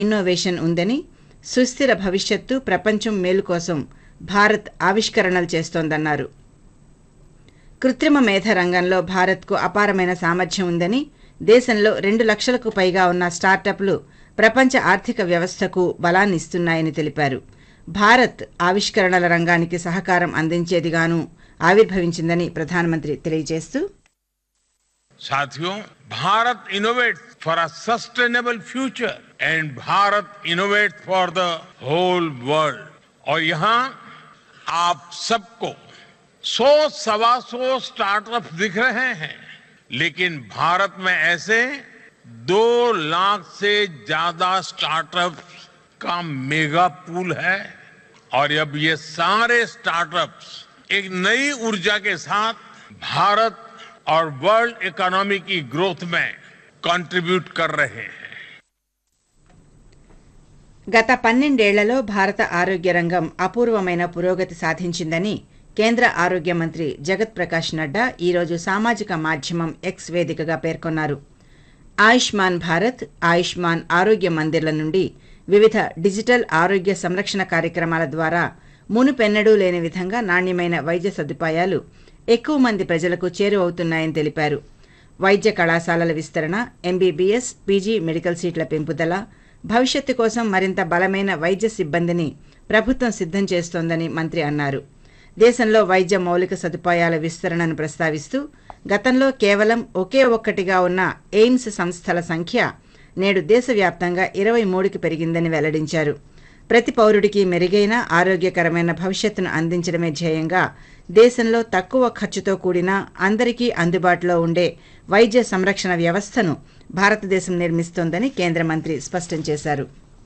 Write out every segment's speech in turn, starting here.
innovation ఉందని సుస్థిర భవిష్యత్తు ప్రపంచం మేలు కోసం భారత్ ఆవిష్కరణలు చేస్తోందన్నారు కృత్రిమ మేధ రంగంలో భారత్కు అపారమైన సామర్థ్యం ఉందని దేశంలో రెండు లక్షలకు పైగా ఉన్న స్టార్టప్లు ప్రపంచ ఆర్థిక వ్యవస్థకు బలాన్నిస్తున్నాయని తెలిపారు భారత్ ఆవిష్కరణల రంగానికి సహకారం అందించేదిగాను ఆవిర్భవించిందని ప్రధానమంత్రి తెలియజేస్తూ साथियों Bharat innovate for a sustainable future and Bharat innovate for the whole world और यहाँ आप सबको सौ सवा सौ स्टार्टअप दिख रहे हैं लेकिन भारत में ऐसे दो लाख से ज्यादा स्टार्टअप का मेगा पूल है और अब ये सारे स्टार्टअप्स एक नई ऊर्जा के साथ भारत और वर्ल्ड इकोनॉमी की ग्रोथ में कंट्रीब्यूट कर रहे हैं గత పన్నెండేళ్లలో భారత ఆరోగ్య రంగం అపూర్వమైన పురోగతి సాధించిందని కేంద్ర ఆరోగ్య మంత్రి జగత్ ప్రకాష్ నడ్డా ఈరోజు సామాజిక మాధ్యమం ఎక్స్ వేదికగా పేర్కొన్నారు ఆయుష్మాన్ భారత్ ఆయుష్మాన్ ఆరోగ్య మందిర్ల నుండి వివిధ డిజిటల్ ఆరోగ్య సంరక్షణ కార్యక్రమాల ద్వారా మునుపెన్నడూ లేని విధంగా నాణ్యమైన వైద్య సదుపాయాలు ఎక్కువ మంది ప్రజలకు చేరువవుతున్నాయని తెలిపారు వైద్య కళాశాలల విస్తరణ ఎంబీబీఎస్ పీజీ మెడికల్ సీట్ల పెంపుదల భవిష్యత్తు కోసం మరింత బలమైన వైద్య సిబ్బందిని ప్రభుత్వం సిద్ధం చేస్తోందని మంత్రి అన్నారు దేశంలో వైద్య మౌలిక సదుపాయాల విస్తరణను ప్రస్తావిస్తూ గతంలో కేవలం ఒకే ఒక్కటిగా ఉన్న ఎయిమ్స్ సంస్థల సంఖ్య నేడు దేశవ్యాప్తంగా ఇరవై మూడుకి పెరిగిందని వెల్లడించారు ప్రతి పౌరుడికి మెరుగైన ఆరోగ్యకరమైన భవిష్యత్తును అందించడమే ధ్యేయంగా దేశంలో తక్కువ ఖర్చుతో కూడిన అందరికీ అందుబాటులో ఉండే వైద్య సంరక్షణ వ్యవస్థను భారతదేశం నిర్మిస్తోందని కేంద్ర మంత్రి స్పష్టం చేశారు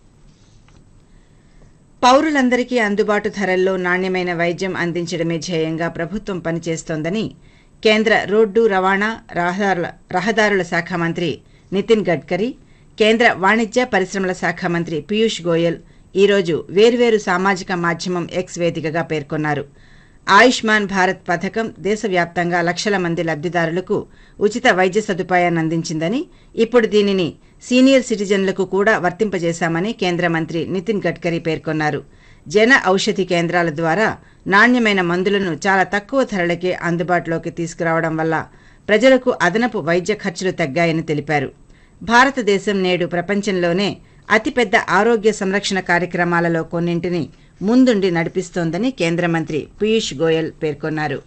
పౌరులందరికీ అందుబాటు ధరల్లో నాణ్యమైన వైద్యం అందించడమే ధ్యేయంగా ప్రభుత్వం పనిచేస్తోందని కేంద్ర రోడ్డు రవాణా రహదారుల రహదారుల శాఖ మంత్రి నితిన్ గడ్కరీ కేంద్ర వాణిజ్య పరిశ్రమల శాఖ మంత్రి పీయూష్ గోయల్ ఈరోజు వేర్వేరు సామాజిక మాధ్యమం ఎక్స్ వేదికగా పేర్కొన్నారు ఆయుష్మాన్ భారత్ పథకం దేశవ్యాప్తంగా లక్షల మంది లబ్దిదారులకు ఉచిత వైద్య సదుపాయాన్ని అందించిందని ఇప్పుడు దీనిని సీనియర్ సిటిజన్లకు కూడా వర్తింపజేశామని కేంద్ర మంత్రి నితిన్ గడ్కరీ పేర్కొన్నారు జన ఔషధి కేంద్రాల ద్వారా నాణ్యమైన మందులను చాలా తక్కువ ధరలకే అందుబాటులోకి తీసుకురావడం వల్ల ప్రజలకు అదనపు వైద్య ఖర్చులు తగ్గాయని తెలిపారు భారతదేశం నేడు ప్రపంచంలోనే అతిపెద్ద ఆరోగ్య సంరక్షణ కార్యక్రమాలలో కొన్నింటిని ముందుండి నడిపిస్తోందని కేంద్ర మంత్రి పీయూష్ గోయల్ పేర్కొన్నారు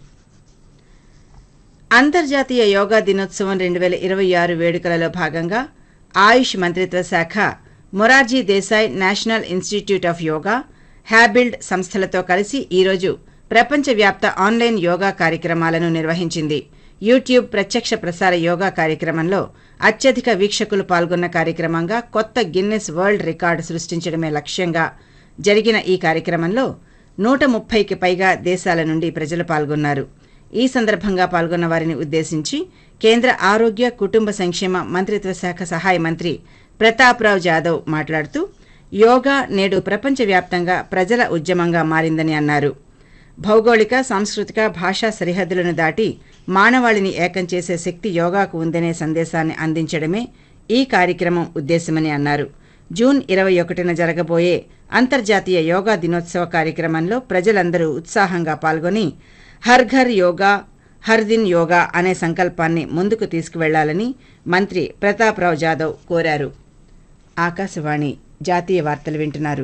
అంతర్జాతీయ యోగా దినోత్సవం రెండు వేల ఇరవై ఆరు వేడుకలలో భాగంగా ఆయుష్ మంత్రిత్వ శాఖ Morarji Desai national institute of yoga Habuild సంస్థలతో కలిసి ఈరోజు ప్రపంచవ్యాప్త ఆన్లైన్ యోగా కార్యక్రమాలను నిర్వహించింది యూట్యూబ్ ప్రత్యక్ష ప్రసార యోగా కార్యక్రమంలో అత్యధిక వీక్షకులు పాల్గొన్న కార్యక్రమంగా కొత్త గిన్నెస్ వరల్డ్ రికార్డు సృష్టించడమే లక్ష్యంగా జరిగిన ఈ కార్యక్రమంలో నూట ముప్పైకి పైగా దేశాల నుండి ప్రజలు పాల్గొన్నారు ఈ సందర్భంగా పాల్గొన్న వారిని ఉద్దేశించి కేంద్ర ఆరోగ్య కుటుంబ సంక్షేమ మంత్రిత్వ శాఖ సహాయ మంత్రి ప్రతాప్రావు జాదవ్ మాట్లాడుతూ యోగా నేడు ప్రపంచవ్యాప్తంగా ప్రజల ఉద్యమంగా మారిందని అన్నారు భౌగోళిక సాంస్కృతిక భాషా సరిహద్దులను దాటి మానవాళిని ఏకం చేసే శక్తి యోగాకు ఉందనే సందేశాన్ని అందించడమే ఈ కార్యక్రమం ఉద్దేశమని అన్నారు జూన్ ఇరవై ఒకటిన జరగబోయే అంతర్జాతీయ యోగా దినోత్సవ కార్యక్రమంలో ప్రజలందరూ ఉత్సాహంగా పాల్గొని హర్ ఘర్ యోగా హర్ దిన్ యోగా అనే సంకల్పాన్ని ముందుకు తీసుకువెళ్లాలని మంత్రి ప్రతాప్రావు జాదవ్ కోరారు ఆకాశవాణి జాతీయ వార్తలు వింటున్నారు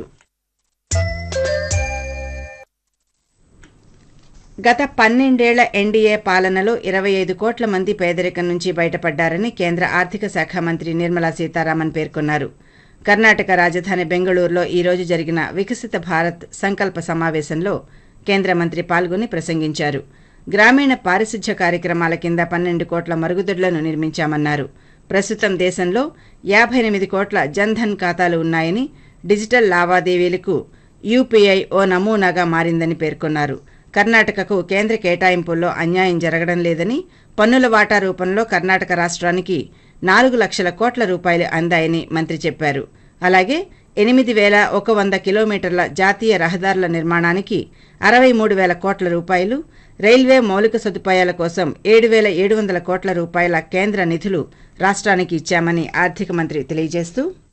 గత పన్నెండేళ్ల ఎన్డీఏ పాలనలో ఇరవై ఐదు కోట్ల మంది పేదరికం నుంచి బయటపడ్డారని కేంద్ర ఆర్థిక శాఖ మంత్రి నిర్మలా సీతారామన్ పేర్కొన్నారు కర్ణాటక రాజధాని బెంగళూరులో ఈ రోజు జరిగిన వికసిత భారత్ సంకల్ప సమావేశంలో కేంద్ర మంత్రి పాల్గొని ప్రసంగించారు గ్రామీణ పారిశుధ్య కార్యక్రమాల కింద పన్నెండు కోట్ల మరుగుదొడ్లను నిర్మించామన్నారు ప్రస్తుతం దేశంలో యాభై ఎనిమిది కోట్ల జన్ధన్ ఖాతాలు ఉన్నాయని డిజిటల్ లావాదేవీలకు యూపీఐ ఓ నమూనాగా మారిందని పేర్కొన్నారు కర్ణాటకకు కేంద్ర కేటాయింపుల్లో అన్యాయం జరగడం లేదని పన్నుల వాటా రూపంలో కర్ణాటక రాష్ట్రానికి నాలుగు లక్షల కోట్ల రూపాయలు అందాయని మంత్రి చెప్పారు అలాగే ఎనిమిది వేల ఒక వంద కిలోమీటర్ల జాతీయ రహదారుల నిర్మాణానికి అరవై మూడు వేల కోట్ల రూపాయలు రైల్వే మౌలిక సదుపాయాల కోసం ఏడు వేల ఏడు వందల కోట్ల రూపాయల కేంద్ర నిధులు రాష్ట్రానికి ఇచ్చామని ఆర్థిక మంత్రి తెలియజేస్తూ